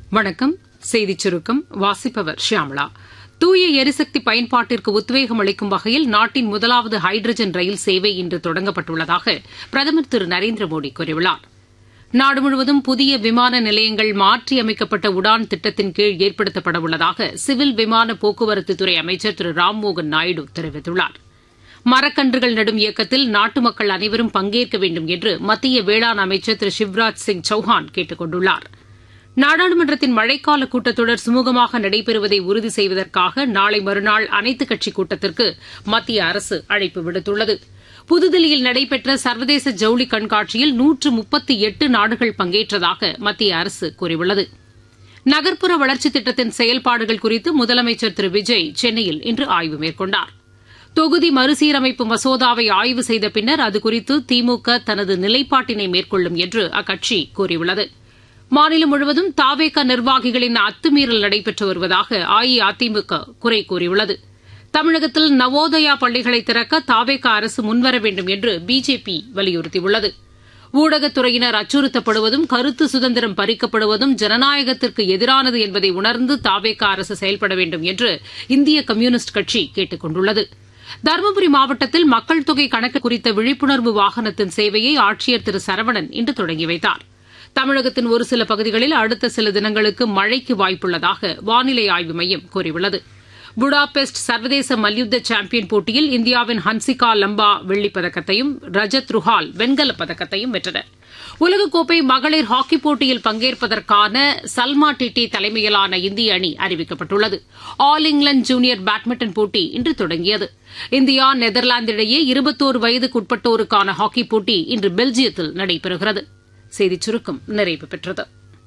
வணக்கம் செய்திச் சுருக்கம் வாசிப்பவர் ஷியாமளா தூய எரிசக்தி பயன்பாட்டிற்கு உத்வேகம் அளிக்கும் வகையில் நாட்டின் முதலாவது ஹைட்ரஜன் ரயில் சேவை இன்று தொடங்கப்பட்டுள்ளதாக பிரதமர் திரு நரேந்திர மோடி கூறியுள்ளார் நாடு முழுவதும் புதிய விமான நிலையங்கள் மாற்றியமைக்கப்பட்ட உடான் திட்டத்தின் கீழ் ஏற்படுத்தப்பட உள்ளதாக சிவில் விமான போக்குவரத்துத்துறை அமைச்சர் திரு ராம்மோகன் நாயுடு தெரிவித்துள்ளார் மரக்கன்றுகள் நடும் இயக்கத்தில் நாட்டு மக்கள் அனைவரும் பங்கேற்க வேண்டும் என்று மத்திய வேளாண் அமைச்சர் திரு சிவராஜ் சிங் சௌஹான் கேட்டுக் கொண்டுள்ளார் நாடாளுமன்றத்தின் மழைக்கால கூட்டத்தொடர் சுமூகமாக நடைபெறுவதை உறுதி செய்வதற்காக நாளை மறுநாள் அனைத்துக் கட்சிக் கூட்டத்திற்கு மத்திய அரசு அழைப்பு விடுத்துள்ளது புதுதில்லியில் நடைபெற்ற சர்வதேச ஜவுளி கண்காட்சியில் நூற்று முப்பத்தி எட்டு நாடுகள் பங்கேற்றதாக மத்திய அரசு கூறியுள்ளது நகர்ப்புற வளர்ச்சித் திட்டத்தின் செயல்பாடுகள் குறித்து முதலமைச்சர் திரு விஜய் சென்னையில் இன்று ஆய்வு மேற்கொண்டார் தொகுதி மறுசீரமைப்பு மசோதாவை ஆய்வு செய்த பின்னர் அதுகுறித்து திமுக தனது நிலைப்பாட்டினை மேற்கொள்ளும் என்று அக்கட்சி கூறியுள்ளது மாநிலம் முழுவதும் தாவேக நிர்வாகிகளின் அத்துமீறல் நடைபெற்று வருவதாக அஇஅதிமுக குறை கூறியுள்ளது தமிழகத்தில் நவோதயா பள்ளிகளை திறக்க தாவேக அரசு முன்வர வேண்டும் என்று பிஜேபி வலியுறுத்தியுள்ளது ஊடகத்துறையினர் அச்சுறுத்தப்படுவதும் கருத்து சுதந்திரம் பறிக்கப்படுவதும் ஜனநாயகத்திற்கு எதிரானது என்பதை உணர்ந்து தாவேக அரசு செயல்பட வேண்டும் என்று இந்திய கம்யூனிஸ்ட் கட்சி கேட்டுக் கொண்டுள்ளது தருமபுரி மாவட்டத்தில் மக்கள் தொகை கணக்கு குறித்த விழிப்புணர்வு வாகனத்தின் சேவையை ஆட்சியர் திரு சரவணன் இன்று தொடங்கி வைத்தார் தமிழகத்தின் ஒரு சில பகுதிகளில் அடுத்த சில தினங்களுக்கு மழைக்கு வாய்ப்புள்ளதாக வானிலை ஆய்வு மையம் கூறியுள்ளது புடாபெஸ்ட் சர்வதேச மல்யுத்த சாம்பியன் போட்டியில் இந்தியாவின் ஹன்சிகா லம்பா வெள்ளிப் பதக்கத்தையும் ரஜத் ருஹால் வெண்கலப் பதக்கத்தையும் வென்றனர் உலகக்கோப்பை மகளிர் ஹாக்கிப் போட்டியில் பங்கேற்பதற்கான சல்மா டிட்டி தலைமையிலான இந்திய அணி அறிவிக்கப்பட்டுள்ளது ஆல் இங்கிலாந்து ஜூனியர் பேட்மிண்டன் போட்டி இன்று தொடங்கியது இந்தியா நெதர்லாந்து இடையே இருபத்தோரு வயதுக்குட்பட்டோருக்கான ஹாக்கிப் போட்டி இன்று பெல்ஜியத்தில் நடைபெறுகிறது செய்திச் சுருக்கம் நிறைவு பெற்றது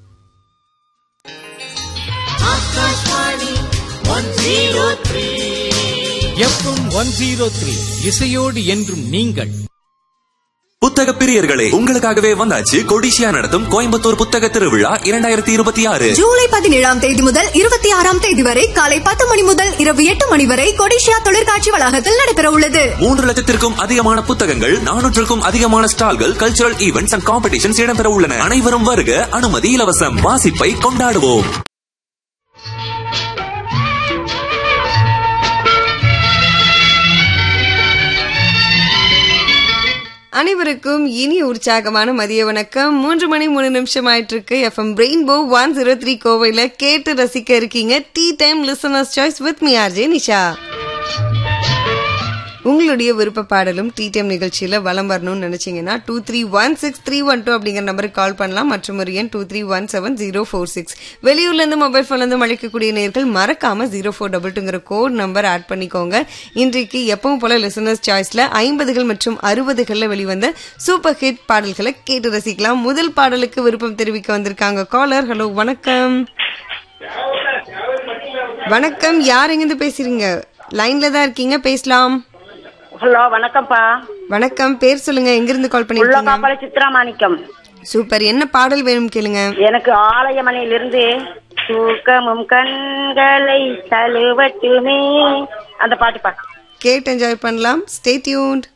எஃப்எம் ஒன் ஜீரோ த்ரீ இசையோடு என்றும் நீங்கள் புத்தக பிரியர்களே உங்களுக்காகவே வந்தாச்சு கொடிசியா நடத்தும் கோயம்புத்தூர் புத்தக திருவிழா இரண்டாயிரத்தி இருபத்தி ஆறு ஜூலை பதினேழாம் தேதி முதல் இருபத்தி ஆறாம் தேதி வரை காலை பத்து மணி முதல் இரவு எட்டு மணி வரை கொடிஷியா தொழிற்காட்சி வளாகத்தில் நடைபெற உள்ளது மூன்று லட்சத்திற்கும் அதிகமான புத்தகங்கள் நானூற்றுக்கும் அதிகமான ஸ்டால்கள் கல்ச்சுரல் ஈவெண்ட்ஸ் அண்ட் காம்படிஷன்ஸ் இடம்பெற உள்ளன அனைவரும் வருக அனுமதி இலவசம் வாசிப்பை கொண்டாடுவோம் அனைவருக்கும் இனி உற்சாகமான மதிய வணக்கம் மூன்று மணி மூணு நிமிஷம் ஆயிட்டு இருக்கு FM rainbow one zero three கோவையில கேட்டு ரசிக்க இருக்கீங்க tea time listeners choice with me RJ Nisha உங்களுடைய விருப்ப பாடலும் டீ டைம் நிகழ்ச்சியில வலம் வரணும்னு நினைச்சீங்கன்னா two three one six three one two அப்படிங்கிற நம்பருக்கு கால் பண்ணலாம் மற்றும் ஒரு எண் two three one seven zero four six வெளியூர்ல இருந்து மொபைல் போன்ல இருந்து அழைக்கக்கூடிய நேர்கள் மறக்காம ஜீரோ ஃபோர் டபுள் டூங்கிற கோட் நம்பர் ஆட் பண்ணிக்கோங்க இன்றைக்கு எப்பவும் போல லிசனர்ஸ் சாய்ஸ்ல ஐம்பதுகள் மற்றும் அறுபதுகள்ல வெளிவந்த சூப்பர் ஹிட் பாடல்களை கேட்டு ரசிக்கலாம் முதல் பாடலுக்கு விருப்பம் தெரிவிக்க வந்திருக்காங்க காலர் ஹலோ வணக்கம் வணக்கம் யார் எங்கிருந்து பேசுறீங்க லைன்ல தான் இருக்கீங்க பேசலாம் ஹலோ வணக்கம்ப்பா வணக்கம் பேர் சொல்லுங்க எங்கிருந்து கால் உள்ள பண்ணிருக்கீங்க காப்பாள சித்ராமாணிக்கம் சூப்பர் என்ன பாடல் வேணும் கேளுங்க எனக்கு ஆலயமனையிலிருந்து தூக்கமும் கண்களை தழுவட்டுமே அந்த பாட்டு பா கேட்டு என்ஜாய் பண்ணலாம் ஸ்டே டியூன்ட்